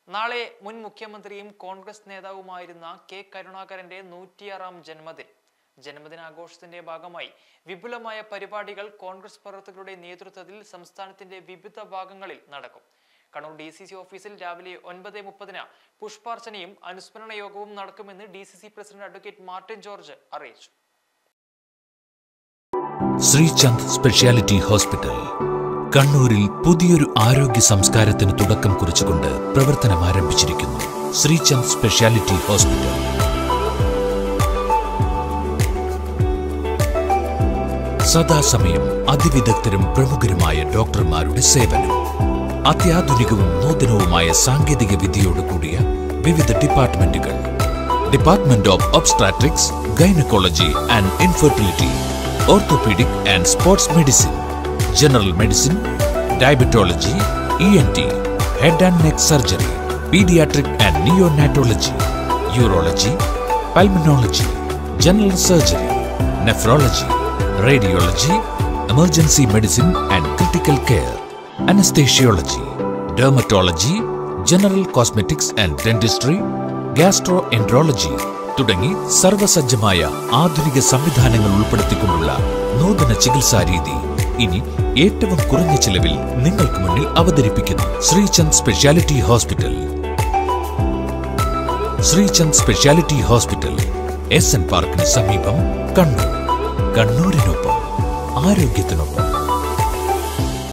നാളെ മുൻ മുഖ്യമന്ത്രിയും കോൺഗ്രസ് നേതാവുമായിരുന്ന കെ കരുണാകരന്റെ നൂറ്റിയാറാം ജന്മദിനം ജന്മദിനാഘോഷത്തിന്റെ ഭാഗമായി വിപുലമായ പരിപാടികൾ കോൺഗ്രസ് പ്രവർത്തകരുടെ നേതൃത്വത്തിൽ സംസ്ഥാനത്തിന്റെ വിവിധ ഭാഗങ്ങളിൽ നടക്കും കണ്ണൂർ ഡി സി സി ഓഫീസിൽ രാവിലെ ഒൻപത് മുപ്പതിന് പുഷ്പാർച്ചനയും അനുസ്മരണ യോഗവും നടക്കുമെന്ന് D C C president advocate Martin George അറിയിച്ചു ശ്രീചന്ദ് സ്പെഷ്യാലിറ്റി ഹോസ്പിറ്റൽ കണ്ണൂരിൽ പുതിയൊരു ആരോഗ്യ സംസ്കാരത്തിന് തുടക്കം കുറിച്ചുകൊണ്ട് പ്രവർത്തനം ആരംഭിച്ചിരിക്കുന്നു ശ്രീചന്ദ് സ്പെഷ്യാലിറ്റി ഹോസ്പിറ്റൽ സദാസമയം അതിവിദഗ്ധരും പ്രമുഖരുമായ ഡോക്ടർമാരുടെ സേവനം അത്യാധുനികവും നൂതനവുമായ സാങ്കേതിക വിദ്യയോട് കൂടിയ വിവിധ ഡിപ്പാർട്ട്മെന്റുകൾ department of obstetrics gynaecology and infertility orthopaedic and sports medicine general medicine diabetology E N T head and neck surgery paediatric and neonatology urology pulmonology general surgery nephrology radiology emergency medicine and critical care anaesthesiology dermatology general cosmetics and dentistry gastroenterology തുടങ്ങി സർവസജ്ജമായ ആധുനിക സംവിധാനങ്ങൾ ഉൾപ്പെടുത്തിക്കൊണ്ടുള്ള നൂതന ചികിത്സാ രീതി ഇനി ഏറ്റവും കുറഞ്ഞ ചിലവിൽ നിങ്ങൾക്ക് മുന്നിൽ അവതരിപ്പിക്കുന്നു Sreechand speciality hospital Sreechand speciality hospital S N പാർക്കിന് സമീപം കണ്ണൂർ കണ്ണൂരിനൊപ്പം ആരോഗ്യത്തിനൊപ്പം